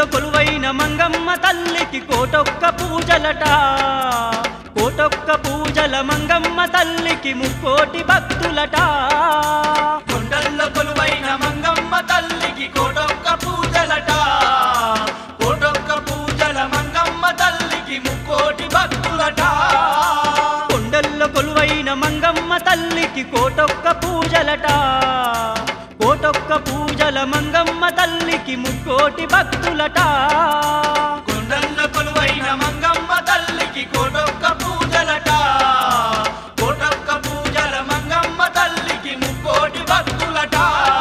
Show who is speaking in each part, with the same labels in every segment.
Speaker 1: కొలువైన మంగమ్మ తల్లికి కోటొక్క పూజలట కోటొక్క పూజల మంగమ్మ తల్లికి ముక్కోటి భక్తులట
Speaker 2: కొండల్లో కొలువైన మంగమ్మ తల్లికి కోటొక్క పూజలట కోటొక్క పూజల మంగమ్మ తల్లికి ముక్కోటి భక్తులట
Speaker 1: కొండల్లో కొలువైన మంగమ్మ తల్లికి కోటొక్క పూజలట కోటొక్క పూజల మంగమ్మ తల్లికి ముక్కోటి భక్తులట
Speaker 2: కొండల్లో కొలువైన మంగమ్మ తల్లికి కోటొక్క పూజలట కోటొక్క పూజల మంగమ్మ తల్లికి ముక్కోటి భక్తులట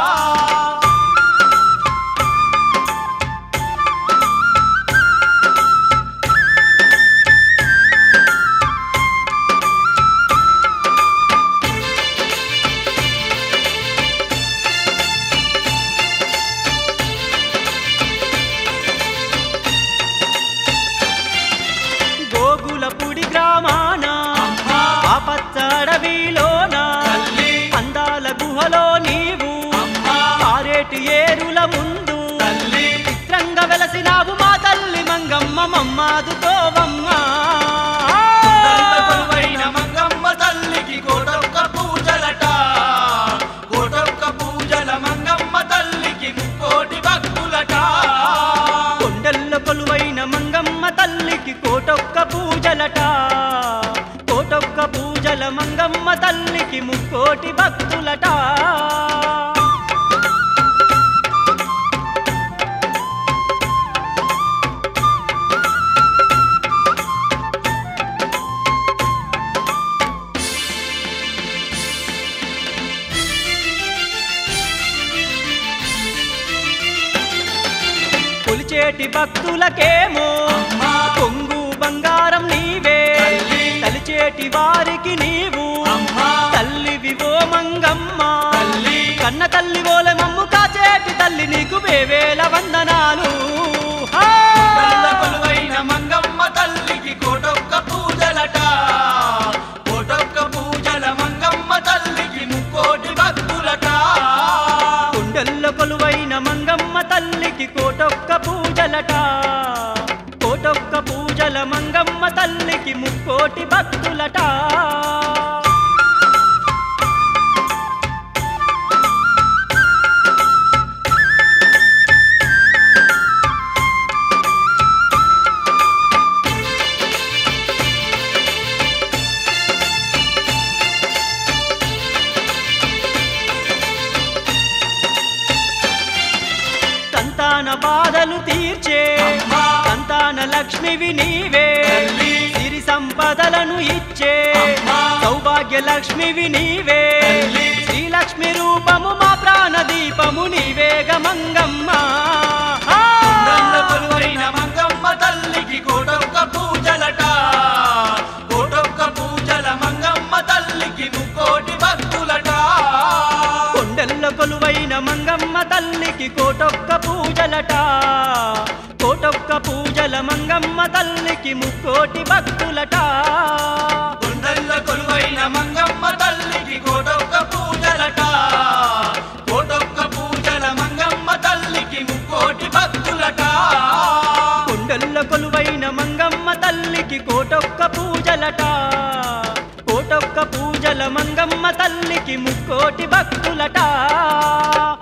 Speaker 1: గోగులపుడి గ్రామాన
Speaker 2: అమ్మా
Speaker 1: ఆ పచ్చ అడవిలోన
Speaker 2: తల్లి
Speaker 1: అందాల గుహలో నీవు
Speaker 2: అమ్మా
Speaker 1: పారేటి ఏరుల ముందు
Speaker 2: తల్లి
Speaker 1: చిత్రంగా వెలసినావు మా తల్లి మంగమ్మ మమ్మాదుకోవమ్మ
Speaker 2: కొండల్లో కొలువైన మంగమ్మ తల్లికి కోటొక్క పూజలట కోటొక్క పూజల మంగమ్మ తల్లికి ముక్కోటి భక్తులట
Speaker 1: కొండల్లో కొలువైన మంగమ్మ తల్లికి కోటొక్క పూజలట కోటొక్క పూజల మంగమ్మ తల్లికి ముక్కోటి భక్తులట కొలిచేటి భక్తులకేమో
Speaker 2: అమ్మా
Speaker 1: కొంగు బంగారం నీవే
Speaker 2: తల్లి.
Speaker 1: తలిచేటి వారికి నీవు
Speaker 2: అమ్మా
Speaker 1: తల్లి ఓ మంగమ్మ
Speaker 2: తల్లి
Speaker 1: కన్న తల్లి ఓల మమ్ము కాచేటి తల్లి నీకు వేవేల వందనాలు హా!
Speaker 2: కొండల్లో కొలువైన మంగమ్మ తల్లికి కోటొక్క పూజలట కోటొక్క పూజల మంగమ్మ తల్లికి ముక్కోటి భక్తులట
Speaker 1: కొండల్లో కొలువైన మంగమ్మ తల్లికి కోటొక్క పూజలట కోటొక్క పూజల మంగమ్మ తల్లికి ముక్కోటి భక్తులట సంతాన బాధలు తీర్చే
Speaker 2: అమ్మా.
Speaker 1: సంతాన లక్ష్మివి నీవే
Speaker 2: తల్లి.
Speaker 1: సిరి సంపదలను ఇచ్చే
Speaker 2: అమ్మా.
Speaker 1: సౌభాగ్య లక్ష్మివి నీవే
Speaker 2: తల్లి.
Speaker 1: శ్రీలక్ష్మి రూపము మా ప్రాణ దీపము నీవేగ మంగమ్మ ఆ!
Speaker 2: కొండల్లో కొలువైన మంగమ్మ తల్లికి కోటొక్క పూజలట కోటొక్క పూజల మంగమ్మ తల్లికి ముక్కోటి భక్తులట
Speaker 1: కొండల్లో కొలువైన మంగమ్మ తల్లికి కోటొక్క పూజలట కోటొక్క పూజల మంగమ్మ తల్లికి ముక్కోటి భక్తులట
Speaker 2: కొండల్లో కొలువైన మంగమ్మ తల్లికి కోటొక్క పూజలట కోటొక్క పూజల మంగమ్మ తల్లికి ముక్కోటి భక్తులట
Speaker 1: కొండల్లో కొలువైన మంగమ్మ తల్లికి కోటొక్క పూజలట కోటొక్క పూజల మంగమ్మ తల్లికి ముక్కోటి భక్తులట